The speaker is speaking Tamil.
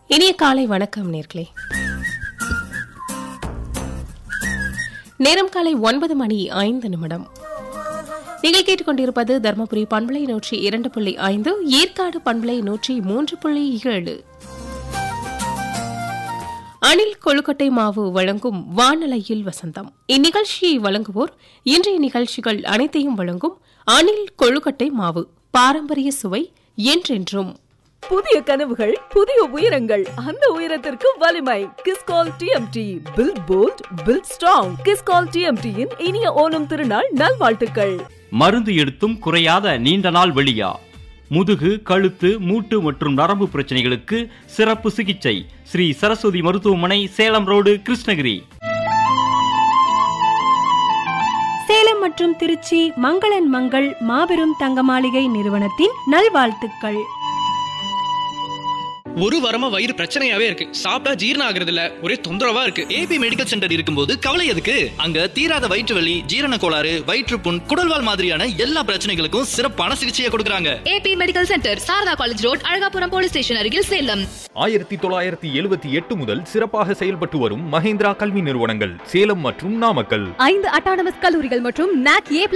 இனிய காலை வணக்கம் நேர்களே நேரம் காலை ஒன்பது மணி ஐந்து நிமிடம் நீங்கள் கேட்டுக்கொண்டிருப்பது தர்மபுரி பண்பலை நூற்றி இரண்டு புள்ளி ஐந்து ஏற்காடு பண்பலை நூற்றி மூன்று புள்ளி ஏழு அணில் கொழுக்கட்டை மாவு வழங்கும் வானலையில் வசந்தம் இந்நிகழ்ச்சியை வழங்குவோர் இன்றைய நிகழ்ச்சிகள் அனைத்தையும் வழங்கும் அணில் கொழுக்கட்டை மாவு பாரம்பரிய சுவை என்றென்றும் புதிய கனவுகள் புதிய உயரங்கள் அந்த உயரத்திற்கு வலிமை Kiscol TMT build bold build strong Kiscol டிஎம்டியின் இனிய ஓணம் திருநாள் நல்வாழ்த்துக்கள் மருந்து எடுத்தும் குறையாத நீண்ட நாள் வெளியா முதுகு கழுத்து மூட்டு மற்றும் நரம்பு பிரச்சனைகளுக்கு சிறப்பு சிகிச்சை ஸ்ரீ சரஸ்வதி மருத்துவமனை சேலம் ரோடு கிருஷ்ணகிரி சேலம் மற்றும் திருச்சி மங்களன் மங்கள் மாபெரும் தங்க மாளிகை நிறுவனத்தின் நல்வாழ்த்துக்கள் ஒரு வாரமா வயிறு பிரச்சனையாவே இருக்கு சாப்பிட்டா ஜீரணம் ஆகுறது இல்ல ஒரே தொந்தரவா இருக்கு ஏபி மெடிக்கல் சென்டர் இருக்கும்போது கவலை எதுக்கு அங்க தீராத வயிற்று வலி ஜீரண கோளாறு வயிற்றுப்புண் குடல்வால் மாதிரியான எல்லா பிரச்சனைகளுக்கும் சிறப்பான சிகிச்சையை கொடுக்கறாங்க AB medical centre Sarada college road Alagapuram police station அருகில் சேலம் ஆயிரத்தி தொள்ளாயிரத்தி எழுபத்தி எட்டு முதல் சிறப்பாக செயல்பட்டு வரும் மஹேந்திரா கல்வி நிறுவனங்கள் சேலம் மற்றும் நாமக்கல் ஐந்து அட்டானமஸ் கல்லூரிகள் மற்றும் நாக் ஏ